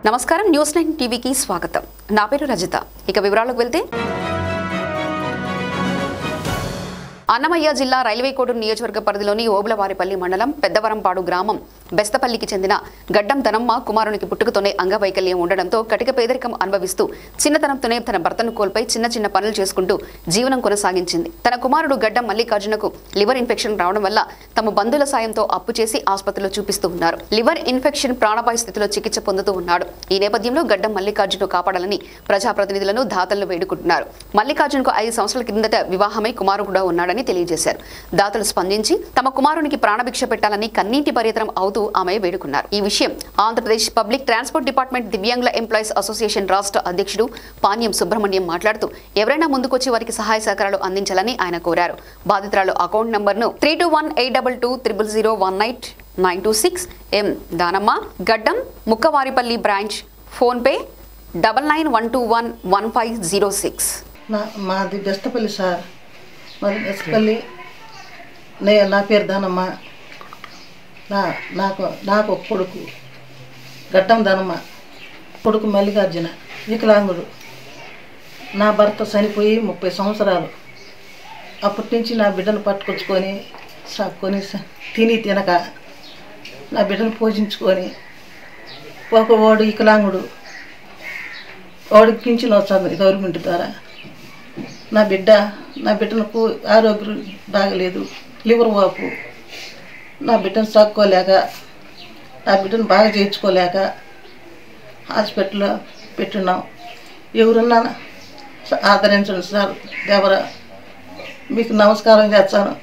నమస్కారం news nine టీవీకి స్వాగతం నా పేరు రజిత ఇక వివరాలకు వెళ్తే అన్నమయ్య జిల్లా రైల్వే కోడూరు నియోజకవర్గ పరిధిలోని ఓబులవారిపల్లి మండలం పెద్దవరంపాడు గ్రామం బెస్తపల్లికి చెందిన గడ్డం ధనమ్మ కుమారునికి పుట్టుకతోనే అంగవైకల్యం ఉండడంతో కటిక పేదరికం అనుభవిస్తూ చిన్నతనంతోనే తన భర్తను కోల్పై చిన్న చిన్న పనులు చేసుకుంటూ జీవనం కొనసాగించింది తన కుమారుడు గడ్డం మల్లికార్జునకు లివర్ ఇన్ఫెక్షన్ రావడం వల్ల తమ బంధువుల సాయంతో అప్పు చేసి ఆసుపత్రిలో చూపిస్తూ ఉన్నారు లివర్ ఇన్ఫెక్షన్ ప్రాణాపాయ స్థితిలో చికిత్స పొందుతూ ఉన్నాడు ఈ నేపథ్యంలో గడ్డం మల్లికార్జును కాపాడాలని ప్రజాప్రతినిధులను దాతలను వేడుకుంటున్నారు మల్లికార్జునకు ఐదు సంవత్సరాల కిందట వివాహమై కుమారుడు కూడా ఉన్నాడని తెలియజేశారు దాతలు స్పందించి తమ కుమారునికి ప్రాణభిక్ష పెట్టాలని కన్నీటి పరితరం అవుతూ ఆమె వేడుకున్నారు ఈ విషయం ఆంధ్రప్రదేశ్ పబ్లిక్ ట్రాన్స్పోర్ట్ డిపార్ట్మెంట్ దివ్యాంగుల ఎంప్లాయీస్ అసోసియేషన్ రాష్ట్ర అధ్యక్షుడు పాణ్యం సుబ్రహ్మణ్యం మాట్లాడుతూ ఎవరైనా ముందుకొచ్చి వారికి సహాయ సహకారాలు అందించాలని ఆయన కోరారు బాధితురాలు అకౌంట్ నంబర్ను three two one eight double two triple zero one eight nine two six M Danamma Gaddam Mukkavaripalli branch PhonePe double nine one two one one five zero six నా మాది బెస్తపల్లి సార్ మాది బెస్తపల్లి నే నా పేరు దానమ్మ నా నాకు నాకు ఒక కొడుకు గడ్డం దానమ్మ కొడుకు మల్లికార్జున వికలాంగుడు నా భర్త చనిపోయి ముప్పై సంవత్సరాలు అప్పటి నుంచి నా బిడ్డను పట్టుకొచ్చుకొని సాక్కొని స- తిని తినక నా బిడ్డను పోషించుకొని ఒక వాడు వికలాంగుడు వాడికి పింఛన్ వస్తుంది గవర్నమెంట్ ద్వారా నా బిడ్డ నా బిడ్డలకు ఆరోగ్యం బాగలేదు లివర్ వాపు నా బిడ్డను సాక్కోలేక నా బిడ్డను బాగా చేయించుకోలేక హాస్పిటల్లో పెట్టున్నాం ఎవరున్నా ఆదరించండి సార్ దేవరా మీకు నమస్కారం చేస్తాను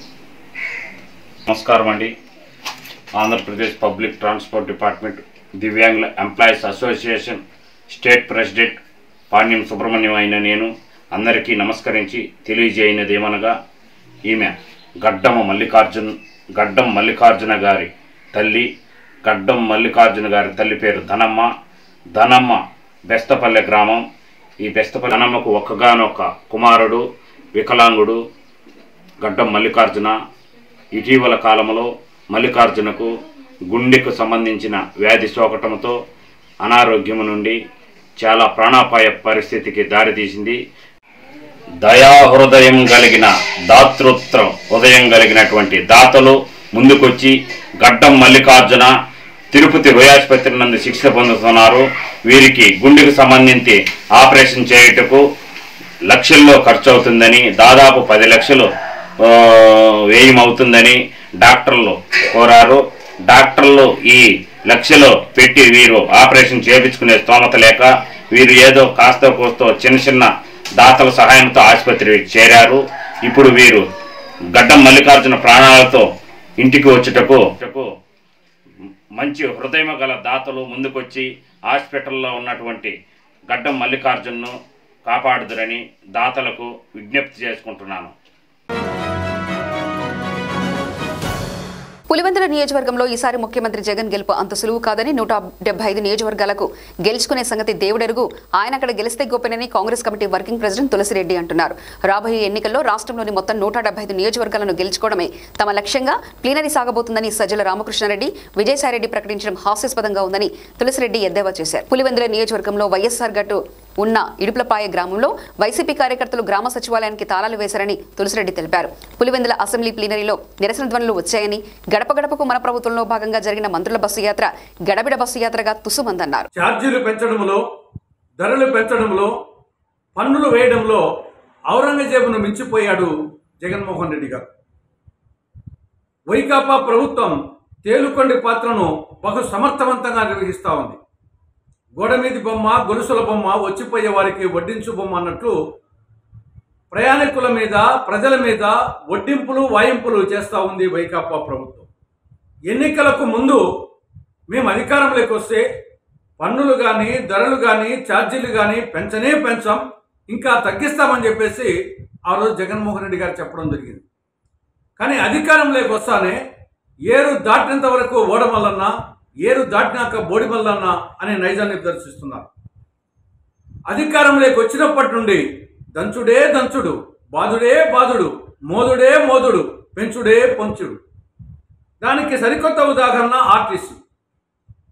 నమస్కారం అండి ఆంధ్రప్రదేశ్ పబ్లిక్ ట్రాన్స్పోర్ట్ డిపార్ట్మెంట్ దివ్యాంగుల employees association state president Panyam Subrahmanyam అయిన నేను అందరికీ నమస్కరించి తెలియజేయనది ఏమనగా ఈమె గడ్డమ మల్లికార్జున్ గడ్డం మల్లికార్జున గారి తల్లి గడ్డం మల్లికార్జున గారి తల్లి పేరు ధనమ్మ ధనమ్మ బెస్తపల్లె గ్రామం ఈ బెస్తపల్లి ధనమ్మకు ఒక్కగానొక్క కుమారుడు వికలాంగుడు గడ్డం మల్లికార్జున ఇటీవల కాలంలో మల్లికార్జునకు గుండెకు సంబంధించిన వ్యాధి సోకటంతో అనారోగ్యము నుండి చాలా ప్రాణాపాయ పరిస్థితికి దారితీసింది దయా హృదయం కలిగిన దాతృత్వ హృదయం కలిగినటువంటి దాతలు ముందుకొచ్చి గడ్డం మల్లికార్జున తిరుపతి రోయాసుపత్రి నందు శిక్షణ పొందుతున్నారు వీరికి గుండెకు సంబంధించి ఆపరేషన్ చేయుటకు లక్షల్లో ఖర్చు అవుతుందని దాదాపు పది లక్షలు ఆ, వ్యయం అవుతుందని డాక్టర్లు కోరారు డాక్టర్లు ఈ లక్షలు పెట్టి వీరు ఆపరేషన్ చేయించుకునే స్తోమత లేక వీరు ఏదో కాస్త కోస్తో చిన్న చిన్న దాతల సహాయంతో ఆసుపత్రికి చేరారు ఇప్పుడు వీరు గడ్డం మల్లికార్జున ప్రాణాలతో ఇంటికి వచ్చుటకు మంచి హృదయం గల దాతలు ముందుకొచ్చి హాస్పిటల్లో ఉన్నటువంటి గడ్డం మల్లికార్జున్ను కాపాడుదురని దాతలకు విజ్ఞప్తి చేసుకుంటున్నాను పులివెందుల నియోజకవర్గంలో ఈసారి ముఖ్యమంత్రి జగన్ గెలుపు అంత సులువు కాదని నూట డెబ్బై ఐదు నియోజకవర్గాలకు గెలుచుకునే సంగతి దేవుడెరుగు ఆయన అక్కడ గెలిస్తే గొప్పనని Congress committee working president Tulasi Reddy అంటున్నారు రాబోయే ఎన్నికల్లో రాష్ట్రంలోని మొత్తం నూట డెబ్బై ఐదు నియోజకవర్గాలను గెలుచుకోవడమే తమ లక్ష్యంగా ప్లీనరీ సాగబోతుందని సజ్జల రామకృష్ణారెడ్డి విజయసాయిరెడ్డి ప్రకటించడం హాస్యాస్పదంగా ఉందని తులసిరెడ్డి ఎద్దేవా చేశారు పులివెందుల నియోజకవర్గంలో వైఎస్ఆర్ గట్టు ఉన్న ఇడుపులపాయ గ్రామంలో వైసీపీ కార్యకర్తలు గ్రామ సచివాలయానికి తాళాలు వేశారని తులసిరెడ్డి తెలిపారు పులివెందుల అసెంబ్లీ ప్లీనరీలో నిరసన ధ్వనులు వచ్చాయని గడప గడపకు మన ప్రభుత్వంలో భాగంగా జరిగిన మంత్రుల బస్సు యాత్ర గడబిడ బస్సు యాత్రగా తుసుమందన్నారు ఛార్జీలు పెంచడంలో ధరలు పెంచడంలో పన్నులు వేయడంలో ఔరంగజేబును మించిపోయాడు జగన్మోహన్ రెడ్డి గారు వైకాపా ప్రభుత్వం తేలుకొండి పాత్రను బహు సమర్థవంతంగా నిర్వహిస్తూ ఉంది గోడ మీది బొమ్మ గొలుసుల బొమ్మ వచ్చిపోయే వారికి వడ్డించు బొమ్మ అన్నట్లు ప్రయాణికుల మీద ప్రజల మీద వడ్డింపులు వాయింపులు చేస్తూ ఉంది వైకాపా ప్రభుత్వం ఎన్నికలకు ముందు మేము అధికారంలోకి వస్తే పన్నులు కానీ ధరలు కానీ ఛార్జీలు కానీ పెంచనే పెంచాం ఇంకా తగ్గిస్తామని చెప్పేసి ఆ రోజు జగన్మోహన్ రెడ్డి గారు చెప్పడం జరిగింది కానీ అధికారంలోకి వస్తానే ఏరు దాటినంత వరకు ఓడమల్లన్నా ఏరు దాటినాక బోడిమల్లన్నా అనే నైజాన్ని దర్శిస్తున్నారు అధికారంలోకి వచ్చినప్పటి నుండి దంచుడే దంచుడు బాధుడే బాధుడు మోదుడే మోదుడు పెంచుడే పొంచుడు దానికి సరికొత్త ఉదాహరణ ఆర్టీసీ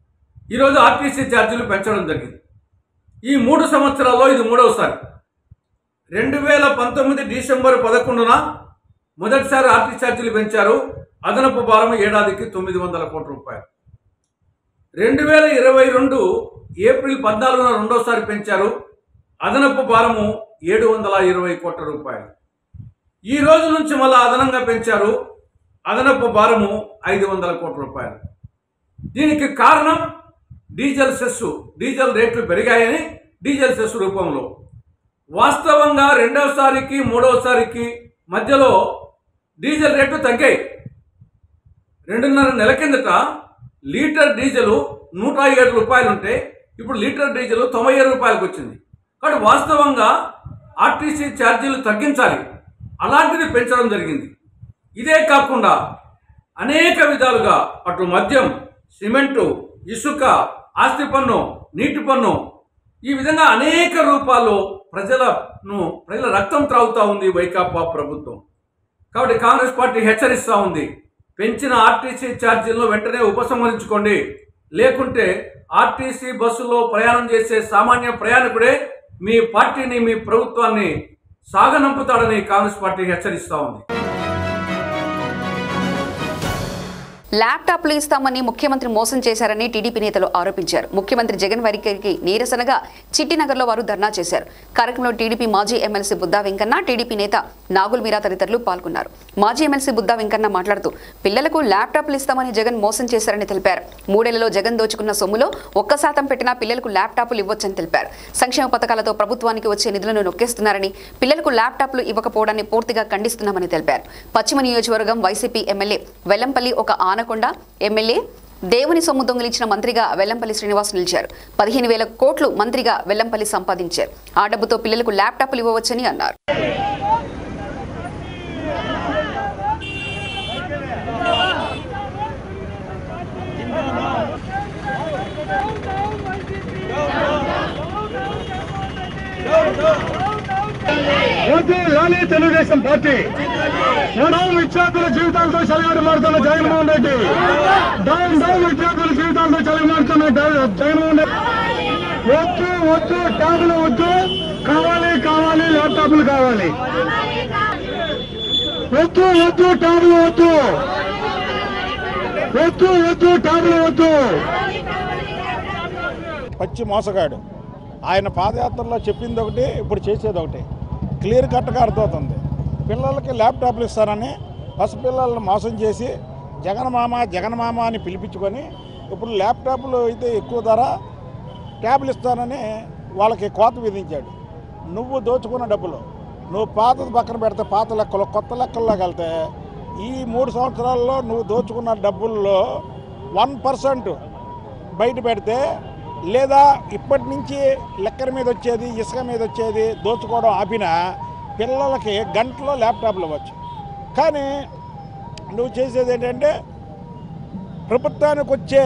ఈరోజు ఆర్టీసీ ఛార్జీలు పెంచడం జరిగింది ఈ మూడు సంవత్సరాల్లో ఇది మూడవసారి రెండు వేల పంతొమ్మిది డిసెంబర్ పదకొండున మొదటిసారి ఆర్టీసీ ఛార్జీలు పెంచారు అదనపు భారం ఏడాదికి తొమ్మిది వందల కోట్ల రూపాయలు రెండు వేల ఇరవై రెండు ఏప్రిల్ పద్నాలుగున రెండోసారి పెంచారు అదనపు భారము ఏడు వందల ఇరవై కోట్ల రూపాయలు ఈ రోజు నుంచి మళ్ళా అదనంగా పెంచారు అదనపు భారము ఐదు వందల కోట్ల రూపాయలు దీనికి కారణం డీజిల్ సెస్సు డీజిల్ రేట్లు పెరిగాయని డీజిల్ సెస్ రూపంలో వాస్తవంగా రెండవసారికి మూడవసారికి మధ్యలో డీజిల్ రేట్లు తగ్గాయి రెండున్నర నెల కిందట లీటర్ డీజిల్ నూట ఏడు రూపాయలు ఉంటే ఇప్పుడు లీటర్ డీజిల్ తొంభై ఏడు రూపాయలకు వచ్చింది కాబట్టి వాస్తవంగా ఆర్టీసీ ఛార్జీలు తగ్గించాలి అలాంటిది పెంచడం జరిగింది ఇదే కాకుండా అనేక విధాలుగా అటు మద్యం సిమెంటు ఇసుక ఆస్తి పన్ను నీటి పన్ను ఈ విధంగా అనేక రూపాల్లో ప్రజలను ప్రజల రక్తం త్రాగుతూ ఉంది వైకాపా ప్రభుత్వం కాబట్టి కాంగ్రెస్ పార్టీ హెచ్చరిస్తూ ఉంది పెంచిన ఆర్టీసీ ఛార్జీలను వెంటనే ఉపసంహరించుకోండి లేకుంటే ఆర్టీసీ బస్సులో ప్రయాణం చేసే సామాన్య ప్రయాణికుడే మీ పార్టీని మీ ప్రభుత్వాన్ని సాగనంపుతాడని కాంగ్రెస్ పార్టీ హెచ్చరిస్తూ ఉంది ల్యాప్టాప్లు ఇస్తామని ముఖ్యమంత్రి మోసం చేశారని టీడీపీ నేతలు ఆరోపించారు ముఖ్యమంత్రి జగన్ వైఖరికి నీరసనగా చిట్టినగర్లో వారు ధర్నా చేశారు కార్యక్రమంలో టీడీపీ మాజీ ఎమ్మెల్సీ బుద్దా వెంకన్న టీడీపీ నేత నాగుల్ మీరా తదితరులు పాల్గొన్నారు మాజీ ఎమ్మెల్సీ బుద్దా వెంకన్న మాట్లాడుతూ పిల్లలకు ల్యాప్టాప్లు ఇస్తామని జగన్ మోసం చేశారని తెలిపారు మూడేళ్లలో జగన్ దోచుకున్న సొమ్ములో ఒక్క శాతం పెట్టినా పిల్లలకు ల్యాప్టాప్లు ఇవ్వొచ్చని తెలిపారు సంక్షేమ పథకాలతో ప్రభుత్వానికి వచ్చే నిధులను నొక్కేస్తున్నారని పిల్లలకు ల్యాప్టాప్లు ఇవ్వకపోవడాన్ని పూర్తిగా ఖండిస్తున్నామని తెలిపారు పశ్చిమ నియోజకవర్గం వైసీపీ ఎమ్మెల్యే వెల్లంపల్లి ఒక ఆనకొండ ఎమ్మెల్యే దేవుని సొమ్ము దొంగిలించిన మంత్రిగా వెల్లంపల్లి శ్రీనివాస్ నిలిచారు పదిహేను వేల కోట్లు మంత్రిగా వెల్లంపల్లి సంపాదించారు ఆ డబ్బుతో పిల్లలకు ల్యాప్టాప్లు ఇవ్వవచ్చని అన్నారు వద్దు రాని తెలుగుదేశం పార్టీ డౌన్ విద్యార్థుల జీవితాలతో చెలగాటమాడుతున్న జగన్మోహన్ రెడ్డి డౌన్ డౌన్ విద్యార్థుల జీవితాలతో చెలగాడుతున్న జగన్మోహన్ రెడ్డి వద్దు వద్దు ట్యాబులు వద్దు కావాలి కావాలి ల్యాప్టాప్లు కావాలి వద్దు వద్దు ట్యాబులు వద్దు వద్దు వద్దు ట్యాబులు వద్దు పచ్చి మోసగాడు ఆయన పాదయాత్రలో చెప్పింది ఒకటి ఇప్పుడు చేసేది ఒకటి క్లియర్ కట్గా అర్థమవుతుంది పిల్లలకి ల్యాప్టాప్లు ఇస్తానని పసిపిల్లలను మోసం చేసి జగన్మామ జగన్మామ అని పిలిపించుకొని ఇప్పుడు ల్యాప్టాప్లు అయితే ఎక్కువ ధర ట్యాబ్లు ఇస్తానని వాళ్ళకి కోత విధించాడు నువ్వు దోచుకున్న డబ్బులు నువ్వు పాతది పక్కన పెడితే పాత లెక్కలు కొత్త లెక్కల్లోకి వెళ్తే ఈ మూడు సంవత్సరాల్లో నువ్వు దోచుకున్న డబ్బుల్లో వన్ పర్సెంట్ బయట పెడితే లేదా ఇప్పటి నుంచి లెక్కల మీద వచ్చేది ఇసుక మీద వచ్చేది దోచుకోవడం ఆపినా పిల్లలకి గంటలో ల్యాప్టాప్లు ఇవ్వచ్చు కానీ నువ్వు చేసేది ఏంటంటే ప్రభుత్వానికి వచ్చే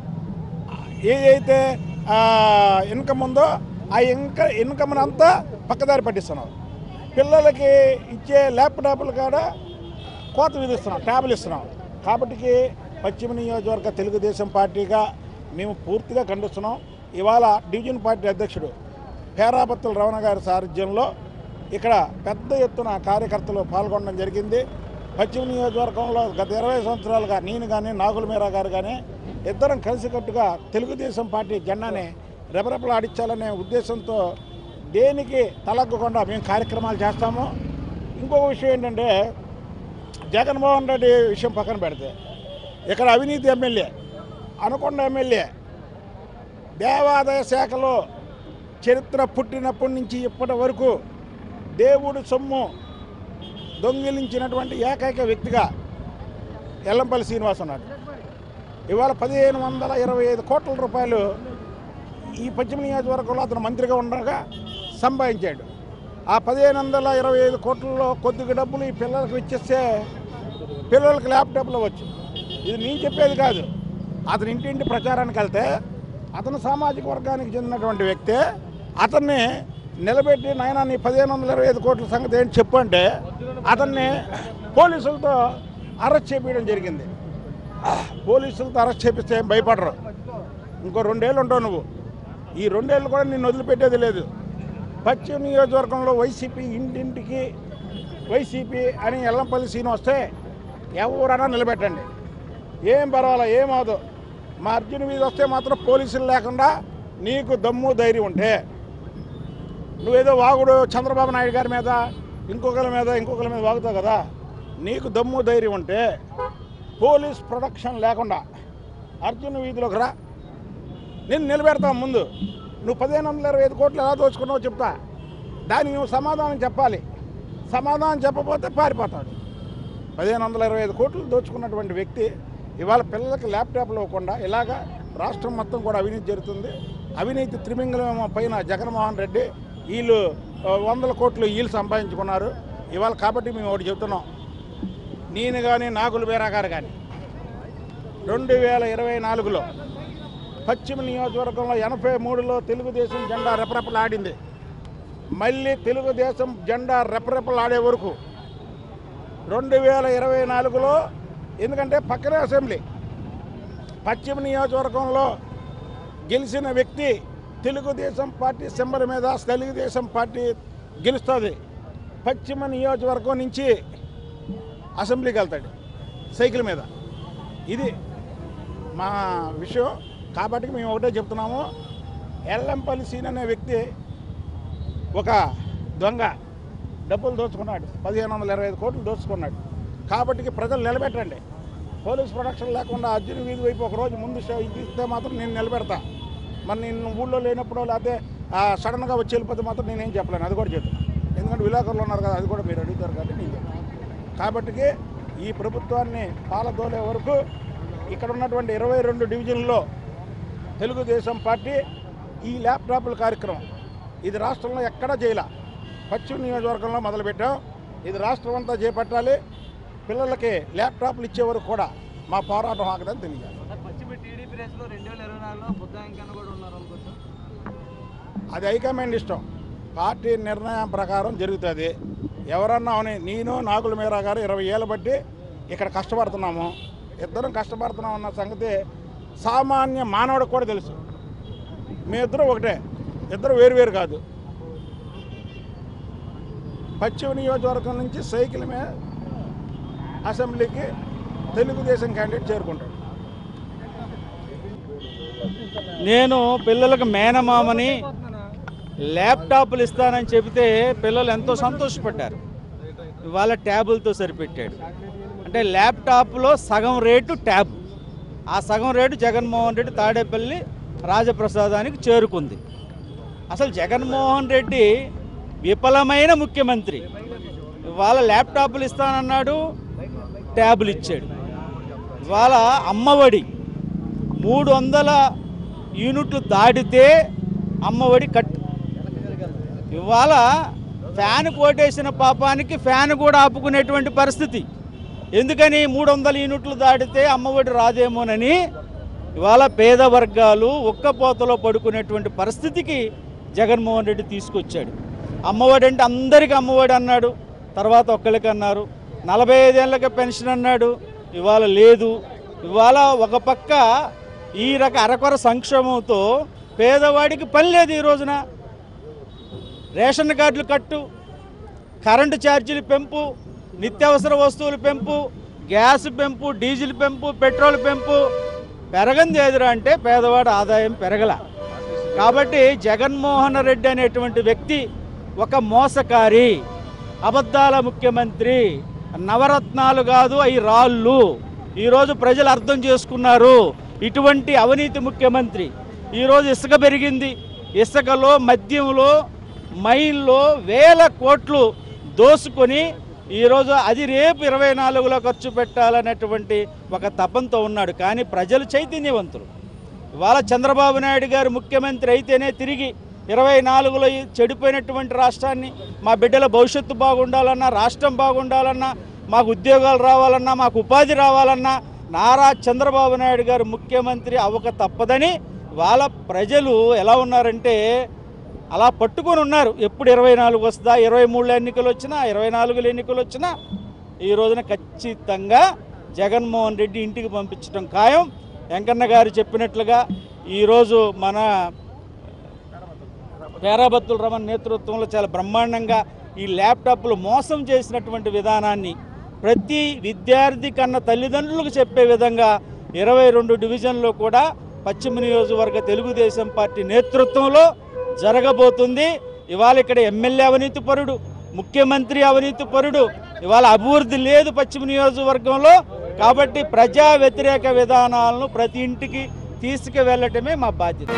ఏదైతే ఇన్కమ్ ఉందో ఆ ఇన్క ఇన్కమ్ అంతా పక్కదారి పట్టిస్తున్నావు పిల్లలకి ఇచ్చే ల్యాప్టాప్లు కాడ కోత విధిస్తున్నాం ట్యాబ్లు ఇస్తున్నాం కాబట్టి పశ్చిమ నియోజకవర్గ తెలుగుదేశం పార్టీగా మేము పూర్తిగా ఖండిస్తున్నాం ఇవాళ డివిజన్ పార్టీ అధ్యక్షుడు పేరాపత్తుల రమణ గారి సారథ్యంలో ఇక్కడ పెద్ద ఎత్తున కార్యకర్తలు పాల్గొనడం జరిగింది పశ్చిమ నియోజకవర్గంలో గత ఇరవై సంవత్సరాలుగా నేను కానీ నాగుల మీరా గారు కానీ ఇద్దరం కలిసికట్టుగా తెలుగుదేశం పార్టీ జెండాని రెపరెపలాడించాలనే ఉద్దేశంతో దేనికి తలగ్గకుండా మేము కార్యక్రమాలు చేస్తాము ఇంకొక విషయం ఏంటంటే జగన్మోహన్ రెడ్డి విషయం పక్కన పెడితే ఇక్కడ అవినీతి ఎమ్మెల్యే అనుకొండ ఎమ్మెల్యే దేవాదాయ శాఖలో చరిత్ర పుట్టినప్పటి నుంచి ఇప్పటి వరకు దేవుడు సొమ్ము దొంగిలించినటువంటి ఏకైక వ్యక్తిగా ఎల్లంపల్లి శ్రీనివాస్ ఉన్నాడు ఇవాళ పదిహేను వందల ఇరవై ఐదు కోట్ల రూపాయలు ఈ పశ్చిమ నియోజకవర్గంలో అతను మంత్రిగా ఉండగా సంపాదించాడు ఆ పదిహేను వందల ఇరవై ఐదు కోట్లలో కొద్దిగా డబ్బులు ఈ పిల్లలకు ఇచ్చేస్తే పిల్లలకి ల్యాప్టాప్లు ఇవ్వచ్చు ఇది నేను చెప్పేది కాదు అతని ఇంటింటి ప్రచారానికి వెళ్తే అతను సామాజిక వర్గానికి చెందినటువంటి వ్యక్తి అతన్ని నిలబెట్టి నాయన నీ పదిహేను వందల ఇరవై ఐదు కోట్ల సంగతి ఏంటి చెప్పు అంటే అతన్ని పోలీసులతో అరెస్ట్ చేపించడం జరిగింది పోలీసులతో అరెస్ట్ చేపిస్తే ఏం భయపడరు ఇంకో రెండేళ్ళు ఉంటావు నువ్వు ఈ రెండేళ్ళు కూడా నిన్ను వదిలిపెట్టేది లేదు పశ్చిమ నియోజకవర్గంలో వైసీపీ ఇంటింటికి వైసీపీ అని ఎల్లంపల్లి సీన్ వస్తే ఎవరైనా నిలబెట్టండి ఏం పర్వాలా ఏమవదు మా అర్జున్ మీద వస్తే మాత్రం పోలీసులు లేకుండా నీకు దమ్ము ధైర్యం ఉంటే నువ్వేదో వాగుడు చంద్రబాబు నాయుడు గారి మీద ఇంకొకరి మీద ఇంకొకరి మీద వాగుతావు కదా నీకు దమ్ము ధైర్యం ఉంటే పోలీస్ ప్రొటెక్షన్ లేకుండా అర్జున్ వీధిలోకి రా నేను నిలబెడతాం ముందు నువ్వు పదిహేను వందల ఇరవై ఐదు కోట్లు ఎలా దోచుకున్నావో చెప్తా దానికి నువ్వు సమాధానం చెప్పాలి సమాధానం చెప్పకపోతే పారిపోతాడు పదిహేను వందల ఇరవై ఐదు కోట్లు దోచుకున్నటువంటి వ్యక్తి ఇవాళ పిల్లలకి ల్యాప్టాప్లు ఇవ్వకుండా ఇలాగా రాష్ట్రం మొత్తం కూడా అవినీతి జరుగుతుంది అవినీతి త్రిమింగళం పైన జగన్మోహన్ రెడ్డి వీళ్ళు ఆ, వందల కోట్లు వీళ్ళు సంపాదించుకున్నారు ఇవాళ కాబట్టి మేము ఒకటి చెప్తున్నాం నేను కానీ నాగులు బేరా గారు కానీ రెండు వేల ఇరవై నాలుగులో పశ్చిమ నియోజకవర్గంలో ఎనభై మూడులో తెలుగుదేశం జెండా రెపరెపలాడింది మళ్ళీ తెలుగుదేశం జెండా రెపరెపలాడే వరకు రెండు వేల ఇరవై నాలుగులో ఎందుకంటే పక్కనే అసెంబ్లీ పశ్చిమ నియోజకవర్గంలో గెలిచిన వ్యక్తి తెలుగుదేశం పార్టీ సింబల్ మీద తెలుగుదేశం పార్టీ గెలుస్తుంది పశ్చిమ నియోజకవర్గం నుంచి అసెంబ్లీకి వెళ్తాడు సైకిల్ మీద ఇది మా విషయం కాబట్టి మేము ఒకటే చెప్తున్నాము ఎల్లంపల్లి సీన్ అనే వ్యక్తి ఒక దొంగ డబ్బులు దోచుకున్నాడు పదిహేను వందల ఇరవై ఐదు కోట్లు దోచుకున్నాడు కాబట్టి ప్రజలు నిలబెట్టండి పోలీస్ ప్రొటెక్షన్ లేకుండా అర్జున్ వీధి వైపు ఒక రోజు ముందు షో ఇది ఇస్తే మాత్రం నేను నిలబెడతా మరి నేను ఊళ్ళో లేనప్పుడు లేకపోతే ఆ, సడన్గా వచ్చి వెళ్ళిపోతే మాత్రం నేనేం చెప్పలేను అది కూడా చెప్తాను ఎందుకంటే విలేకరులు ఉన్నారు కదా అది కూడా మీరు అడుగుతారు కాబట్టి నేను చెప్తాను కాబట్టి ఈ ప్రభుత్వాన్ని పాలదోలే వరకు ఇక్కడ ఉన్నటువంటి ఇరవై రెండు డివిజన్లో తెలుగుదేశం పార్టీ ఈ ల్యాప్టాప్ల కార్యక్రమం ఇది రాష్ట్రంలో ఎక్కడా చేయాల పశ్చిమ నియోజకవర్గంలో మొదలుపెట్టాం ఇది రాష్ట్రం అంతా చేపట్టాలి పిల్లలకి ల్యాప్టాప్లు ఇచ్చే వరకు కూడా మా పోరాటం ఆగదని తెలియాలి సార్ పశ్చిమ టీడీపీ రేసులో రెండు వేల ఇరవై నాలుగులో బుద్ధ వెంకన్న కూడా ఉన్నారు అనుకోవచ్చు అది హైకమాండ్ ఇష్టం పార్టీ నిర్ణయం ప్రకారం జరుగుతుంది ఎవరన్నా అవని నేను నాగుల మీరా గారు ఇరవై ఏళ్ళ బట్టి ఇక్కడ కష్టపడుతున్నాము ఇద్దరం కష్టపడుతున్నాం అన్న సంగతి సామాన్య మానవుడికి కూడా తెలుసు మీ ఇద్దరు ఒకటే ఇద్దరు వేరు కాదు పశ్చిమ నియోజకవర్గం నుంచి సైకిల్ మీద అసెంబ్లీకి తెలుగుదేశం క్యాండిడేట్ చేరుకుంటాడు నేను పిల్లలకు మేనమామని ల్యాప్టాప్లు ఇస్తానని చెబితే పిల్లలు ఎంతో సంతోషపడ్డారు ఇవాళ ట్యాబులతో సరిపెట్టాడు అంటే ల్యాప్టాప్లో సగం రేటు ట్యాబ్ ఆ సగం రేటు జగన్మోహన్ రెడ్డి తాడేపల్లి రాజప్రసాదానికి చేరుకుంది అసలు జగన్మోహన్ రెడ్డి విఫలమైన ముఖ్యమంత్రి ఇవాళ ల్యాప్టాప్లు ఇస్తానన్నాడు ట్యాబులు ఇచ్చాడు ఇవాళ అమ్మఒడి మూడు వందల యూనిట్లు దాటితే అమ్మఒడి కట్ ఇవాళ ఫ్యాన్ కోటేసిన పాపానికి ఫ్యాన్ కూడా ఆపుకునేటువంటి పరిస్థితి ఎందుకని మూడు వందల యూనిట్లు దాటితే అమ్మఒడి రాదేమోనని ఇవాళ పేద వర్గాలు ఒక్కపోతలో పడుకునేటువంటి పరిస్థితికి జగన్మోహన్ రెడ్డి తీసుకొచ్చాడు అమ్మఒడి అంటే అందరికీ అమ్మఒడి అన్నాడు తర్వాత ఒక్కరికి అన్నారు నలభై ఐదేళ్ళకి పెన్షన్ అన్నాడు ఇవాళ లేదు ఇవాళ ఒక పక్క ఈ రక అరకొర సంక్షేమంతో పేదవాడికి పని లేదు ఈ రోజున రేషన్ కార్డులు కట్టు కరెంటు ఛార్జీలు పెంపు నిత్యావసర వస్తువుల పెంపు గ్యాస్ పెంపు డీజిల్ పెంపు పెట్రోల్ పెంపు పెరగంది ఎదురా అంటే పేదవాడి ఆదాయం పెరగల కాబట్టి జగన్మోహన్ రెడ్డి అనేటువంటి వ్యక్తి ఒక మోసకారి అబద్ధాల ముఖ్యమంత్రి నవరత్నాలు కాదు అవి రాళ్ళు ఈరోజు ప్రజలు అర్థం చేసుకున్నారు ఇటువంటి అవినీతి ముఖ్యమంత్రి ఈరోజు ఇసుక పెరిగింది ఇసుకలో మద్యంలో మైన్లో వేల కోట్లు దోసుకొని ఈరోజు అది రేపు ఇరవై నాలుగులో ఖర్చు పెట్టాలనేటువంటి ఒక తపంతో ఉన్నాడు కానీ ప్రజలు చైతన్యవంతులు ఇవాళ చంద్రబాబు నాయుడు గారు ముఖ్యమంత్రి అయితేనే తిరిగి ఇరవై నాలుగులో ఈ చెడిపోయినటువంటి రాష్ట్రాన్ని మా బిడ్డల భవిష్యత్తు బాగుండాలన్నా రాష్ట్రం బాగుండాలన్నా మాకు ఉద్యోగాలు రావాలన్నా మాకు ఉపాధి రావాలన్నా నారా చంద్రబాబు నాయుడు గారు ముఖ్యమంత్రి అవ్వక తప్పదని వాళ్ళ ప్రజలు ఎలా ఉన్నారంటే అలా పట్టుకొని ఉన్నారు ఎప్పుడు ఇరవై నాలుగు వస్తుందా ఇరవై మూడులో ఎన్నికలు వచ్చినా ఇరవై నాలుగులో ఎన్నికలు వచ్చినా ఈ రోజున ఖచ్చితంగా జగన్మోహన్ రెడ్డి ఇంటికి పంపించడం ఖాయం వెంకన్న గారు చెప్పినట్లుగా ఈరోజు మన పేరాబత్తుల రమణ్ నేతృత్వంలో చాలా బ్రహ్మాండంగా ఈ ల్యాప్టాప్లు మోసం చేసినటువంటి విధానాన్ని ప్రతి విద్యార్థి కన్నా తల్లిదండ్రులకు చెప్పే విధంగా ఇరవై రెండు డివిజన్లో కూడా పశ్చిమ నియోజకవర్గ తెలుగుదేశం పార్టీ నేతృత్వంలో జరగబోతుంది ఇవాళ ఇక్కడ ఎమ్మెల్యే అవినీతి పరుడు ముఖ్యమంత్రి అవినీతి పరుడు ఇవాళ అభివృద్ధి లేదు పశ్చిమ నియోజకవర్గంలో కాబట్టి ప్రజా వ్యతిరేక విధానాలను ప్రతి ఇంటికి తీసుకువెళ్ళటమే మా బాధ్యత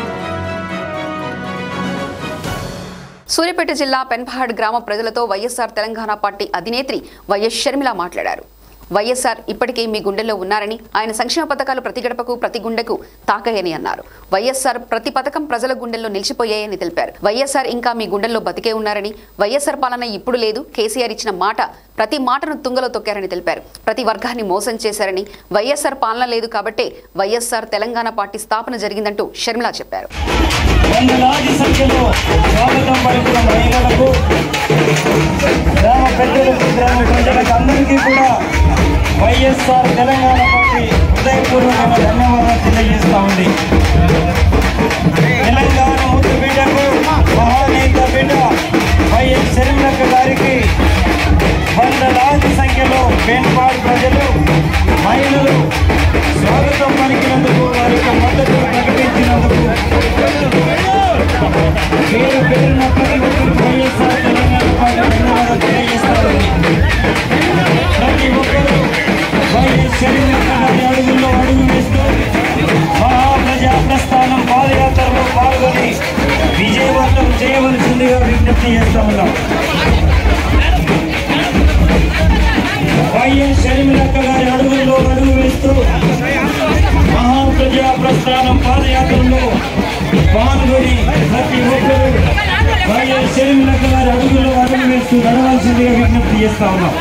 సూర్యాపేట జిల్లా పెన్పహాడ్ గ్రామ ప్రజలతో వైఎస్ఆర్ తెలంగాణ పార్టీ అధినేత్రి వైఎస్ షర్మిల మాట్లాడారు వైఎస్ఆర్ ఇప్పటికే మీ గుండెల్లో ఉన్నారని ఆయన సంక్షేమ పథకాలు ప్రతి గడపకు ప్రతి గుండెకు తాకాయని అన్నారు వైఎస్ఆర్ ప్రతి పథకం ప్రజల గుండెల్లో నిలిచిపోయాయని తెలిపారు వైఎస్ఆర్ ఇంకా మీ గుండెల్లో బతికే ఉన్నారని వైఎస్ఆర్ పాలన ఇప్పుడు లేదు కేసీఆర్ ఇచ్చిన మాట ప్రతి మాటను తుంగలో తొక్కారని తెలిపారు ప్రతి వర్గాన్ని మోసం చేశారని వైఎస్ఆర్ పాలన లేదు కాబట్టే వైఎస్ఆర్ తెలంగాణ పార్టీ స్థాపన జరిగిందంటూ షర్మిల చెప్పారు వందలాది సంఖ్యలో స్వాగతం పలుకున్న మహిళలకు గ్రామ పెద్దలకు గ్రామ ప్రజలకు అందరికీ కూడా వైఎస్ఆర్ తెలంగాణ పార్టీ హృదయపూర్వకమైన ధన్యవాదాలు తెలియజేస్తా ఉంది తెలంగాణ ముద్దు బిడ్డకు మహానేత బిడ్డ వైఎస్ శర్మిలక్క గారికి వందలాది సంఖ్యలో పేన్పాడు ప్రజలు మహిళలు స్వాగతం పలికినందుకు వారి యొక్క మద్దతు ప్రకటించినందుకు పేరు పేరున ప్రతి ఒక్కరికి వైఎస్ఆర్ తెలంగాణ పార్టీ ధన్యవాదాలు తెలియజేస్తారు ప్రతి ఒక్కరూ వైఎస్ శరీరం గారి అడుగుల్లో అడుగు వేస్తూ మహాప్రజా ప్రస్థానం పాదయాత్రలో పాల్గొని విజయవంతం చేయవలసిందిగా విజ్ఞప్తి చేస్తా ఉన్నాం వైఎస్ షర్మిలక్క గారి అడుగుల్లో అడుగు వేస్తూ మహాప్రజా ప్రస్థానం పాదయాత్రలో పాల్గొని ప్రతి ఒక్కరూ వైఎస్ షర్మిలక్క గారి అడుగుల్లో అడుగు వేస్తూ నడవాల్సిందిగా విజ్ఞప్తి చేస్తా ఉన్నాం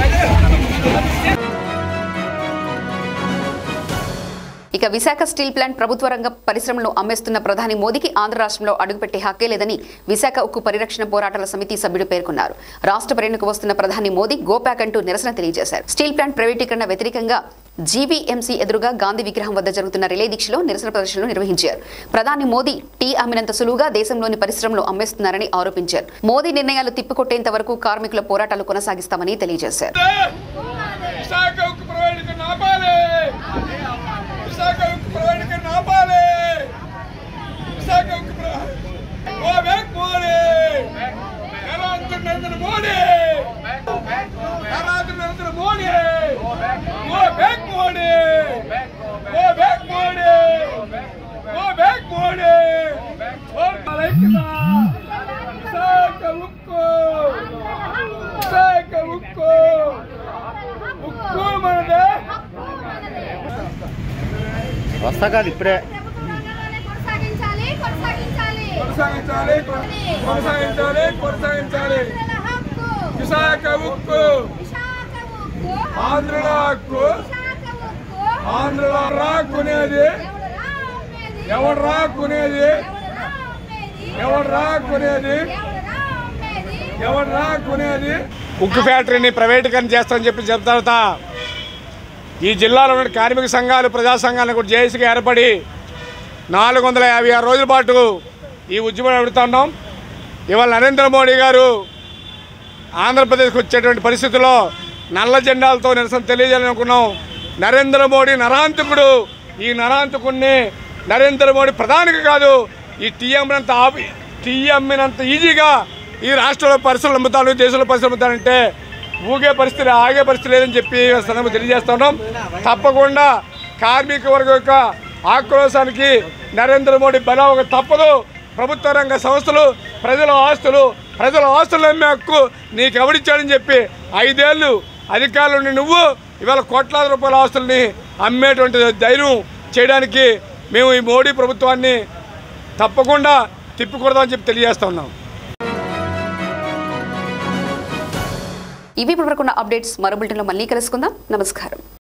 ఇక విశాఖ స్టీల్ ప్లాంట్ ప్రభుత్వ రంగ పరిశ్రమలను అమ్మేస్తున్న ప్రధాని మోదీకి ఆంధ్ర రాష్ట్రంలో అడుగుపెట్టే హక్కే లేదని విశాఖ ఉక్కు పరిరక్షణ పోరాటాల సమితి సభ్యుడు పేర్కొన్నారు రాష్ట్ర పర్యటనకు వస్తున్న ప్రధాని మోదీ గోప్యాక్ అంటూ నిరసన తెలియజేశారు స్టీల్ ప్లాంట్ ప్రైవేటీకరణ వ్యతిరేకంగా జీవీఎంసీ ఎదురుగా గాంధీ విగ్రహం వద్ద జరుగుతున్న రిలే దీక్షలో నిరసన ప్రదర్శనలు నిర్వహించారు ప్రధాని మోదీ టీ అమ్మినంత సులువుగా దేశంలోని పరిశ్రమలు అమ్మేస్తున్నారని ఆరోపించారు మోదీ నిర్ణయాలు తిప్పికొట్టేంత వరకు కార్మికుల పోరాటాలు కొనసాగిస్తామని తెలియజేశారు విశాఖ ఉక్కు ప్రైవేటీకరణ ఆపాలి విశాఖ ఉక్కు ప్రైవేటీకరణ ఆపాలి విశాఖ ఉక్కు ప్ర- go back Modi Narendra Narendra Modi Narendra Narendra Modi go back Modi go back Modi go back Modi ఐక్యత విశాఖ ఉక్కు విశాఖ ఉక్కు ఉక్కు మనదే వస్తా కాదు ఇప్పుడే కొనసాగించాలి కొనసాగించాలి కొనసాగించాలి విశాఖ ఉక్కు ఆంధ్రలో హక్కు ఆంధ్రలో రాకునేది ఎవడు రాకునేది ఎవడు రాకునేది ఎవడు రాకునేది ఉక్కు ఫ్యాక్టరీని ప్రైవేటీకరణ చేస్తామని చెప్పి చెప్తా తర్వాత ఈ జిల్లాలో ఉన్న కార్మిక సంఘాలు ప్రజా సంఘాలను కూడా జేఏసీగా ఏర్పడి నాలుగు వందల యాభై ఆరు రోజుల పాటు ఈ ఉద్యమం నడుపుతున్నాం ఇవాళ నరేంద్ర మోడీ గారు ఆంధ్రప్రదేశ్కి వచ్చేటువంటి పరిస్థితుల్లో నల్ల జెండాలతో నిరసన తెలియజేయాలనుకున్నాం నరేంద్ర మోడీ నరాంతకుడు ఈ నరాంతకుడిని నరేంద్ర మోడీ ప్రధానికి కాదు ఈ టీ అమ్మినంత ఆపి టీ అమ్మినంత ఈజీగా ఈ రాష్ట్రంలో పరిశ్రమలు అమ్ముతాను దేశంలో పరిశ్రమలు అమ్ముతానంటే ఊగే పరిస్థితి ఆగే పరిస్థితి లేదని చెప్పి సందర్భంగా తెలియజేస్తున్నాం తప్పకుండా కార్మిక వర్గం యొక్క ఆక్రోశానికి నరేంద్ర మోడీ బలం ఒక తప్పదు ప్రభుత్వ రంగ సంస్థలు ప్రజల ఆస్తులు ప్రజల ఆస్తులు అమ్మే హక్కు నీకు ఎవడిచ్చాడని చెప్పి ఐదేళ్ళు అధికారులు ఉండి నువ్వు ఇవాళ కోట్లాది రూపాయల ఆస్తుల్ని అమ్మేటువంటి ధైర్యం చేయడానికి మేము ఈ మోడీ ప్రభుత్వాన్ని తప్పకుండా తిప్పికొడదామని చెప్పి తెలియజేస్తా ఉన్నాం ఇవి ఇప్పటివరకున్న అప్డేట్స్ మరో బులెటిన్లో మళ్ళీ కలుసుకుందాం నమస్కారం